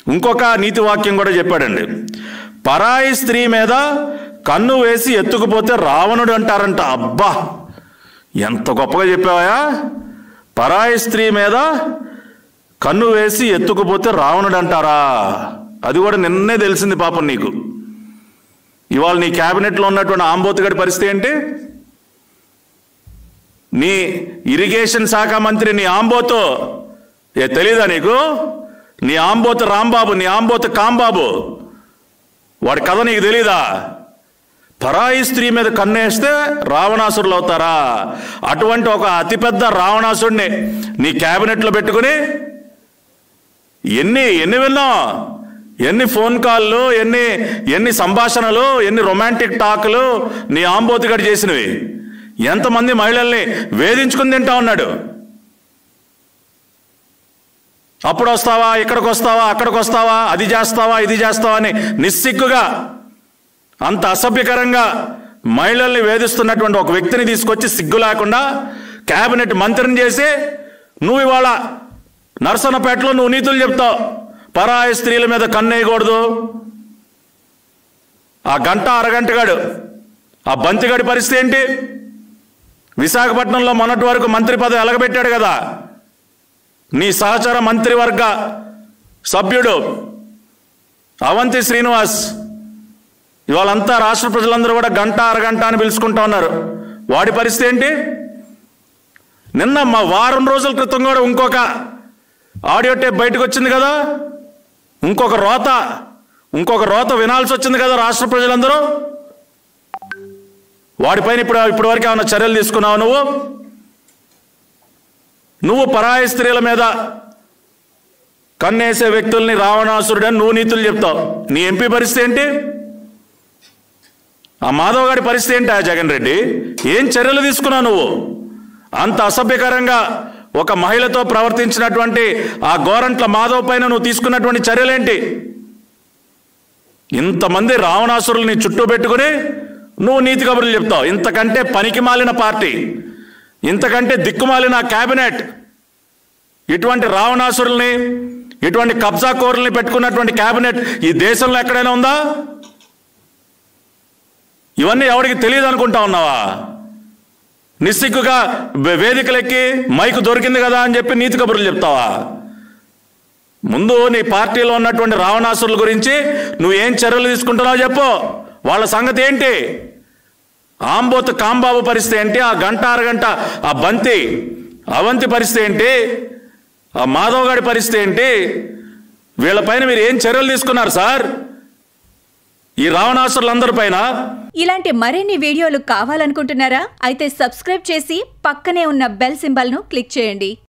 ఇంకొక నీతి వాక్యం కూడా చెప్పాడండి పరాయి స్త్రీ మీద కన్ను వేసి ఎత్తుకుపోతే రావణుడు అంటారంట అబ్బా ఎంత గొప్పగా చెప్పావా పరాయి స్త్రీ మీద కన్ను వేసి ఎత్తుకుపోతే రావణుడు అంటారా అది కూడా నిన్నే తెలిసింది పాపం నీకు ఇవాళ నీ క్యాబినెట్లో ఉన్నటువంటి ఆంబోతుగడి పరిస్థితి ఏంటి నీ ఇరిగేషన్ శాఖ మంత్రి నీ ఆంబోతో ఏ తెలీదా నీకు నీ ఆంబోతు రాంబాబు నీ ఆంబోతు కాంబాబు వాడి కథ నీకు తెలీదా పరాయి స్త్రీ మీద కన్నేస్తే రావణాసురులు అవుతారా అటువంటి ఒక అతిపెద్ద రావణాసుడిని నీ క్యాబినెట్లో పెట్టుకుని ఎన్ని ఎన్ని విన్నాం ఎన్ని ఫోన్ కాల్లు ఎన్ని ఎన్ని సంభాషణలు ఎన్ని రొమాంటిక్ టాక్లు నీ ఆంబోతిగడు చేసినవి ఎంతమంది మహిళల్ని వేధించుకుని తింటా ఉన్నాడు అప్పుడు వస్తావా ఇక్కడికి వస్తావా అక్కడికి వస్తావా అది చేస్తావా ఇది చేస్తావా అని నిస్సిగ్గుగా అంత అసభ్యకరంగా మహిళల్ని వేధిస్తున్నటువంటి ఒక వ్యక్తిని తీసుకొచ్చి సిగ్గు లేకుండా కేబినెట్ మంత్రిని చేసి నువ్వు ఇవాళ నరసన్నపేటలో నువ్వు నీతులు చెప్తావు పరాయి స్త్రీల మీద కన్నేయకూడదు ఆ గంట అరగంటగాడు ఆ బంతిగాడి పరిస్థితి ఏంటి విశాఖపట్నంలో మొన్నటి వరకు మంత్రి పదవి ఎలగబెట్టాడు కదా నీ సహచర మంత్రివర్గ సభ్యుడు అవంతి శ్రీనివాస్ ఇవాళంతా రాష్ట్ర ప్రజలందరూ కూడా గంట అరగంట అని పిలుచుకుంటా ఉన్నారు వాడి పరిస్థితి ఏంటి నిన్న మా వారం రోజుల క్రితం కూడా ఇంకొక ఆడియో టేప్ బయటకు వచ్చింది కదా ఇంకొక రోత ఇంకొక రోత వినాల్సి వచ్చింది కదా రాష్ట్ర ప్రజలందరూ వాడిపైన ఇప్పుడు ఇప్పటి వరకు ఏమైనా చర్యలు తీసుకున్నావు నువ్వు నువ్వు పరాయి స్త్రీల మీద కన్నేసే వ్యక్తుల్ని రావణాసురుడని నువ్వు నీతులు చెప్తావు నీ ఎంపీ పరిస్థితి ఏంటి ఆ మాధవ్ గారి పరిస్థితి ఏంటి ఆ జగన్ రెడ్డి ఏం చర్యలు తీసుకున్నావు నువ్వు అంత అసభ్యకరంగా ఒక మహిళతో ప్రవర్తించినటువంటి ఆ గోరంట్ల మాధవ్ పైన నువ్వు తీసుకున్నటువంటి చర్యలేంటి ఇంతమంది రావణాసురుల్ని చుట్టూ పెట్టుకుని నువ్వు నీతి కబుర్లు చెప్తావు ఇంతకంటే పనికి మాలిన పార్టీ ఇంతకంటే దిక్కుమాలిన క్యాబినెట్ ఇటువంటి రావణాసురుల్ని ఇటువంటి కబ్జా కోరుల్ని పెట్టుకున్నటువంటి క్యాబినెట్ ఈ దేశంలో ఎక్కడైనా ఉందా ఇవన్నీ ఎవరికి తెలియదు అనుకుంటా ఉన్నావా నిస్సిగ్గుగా వే- వేదికలెక్కి మైకు దొరికింది కదా అని చెప్పి నీతి కబుర్లు చెప్తావా ముందు నీ పార్టీలో ఉన్నటువంటి రావణాసురుల గురించి నువ్వు ఏం చర్యలు తీసుకుంటున్నావో చెప్పు వాళ్ళ సంగతి ఏంటి ఆంబోత్ కాంబాబు పరిస్థితి ఏంటి ఆ గంట అరగంట ఆ బంతి అవంతి పరిస్థితి ఏంటి ఆ మాధవ్ గారి పరిస్థితి ఏంటి వీళ్ళపైన మీరు ఏం చర్యలు తీసుకున్నారు సార్ ఈ రావణాసురులందరి పైన ఇలాంటి మరిన్ని వీడియోలు కావాలనుకుంటున్నారా అయితే సబ్స్క్రైబ్ చేసి పక్కనే ఉన్న బెల్ సింబల్ను క్లిక్ చేయండి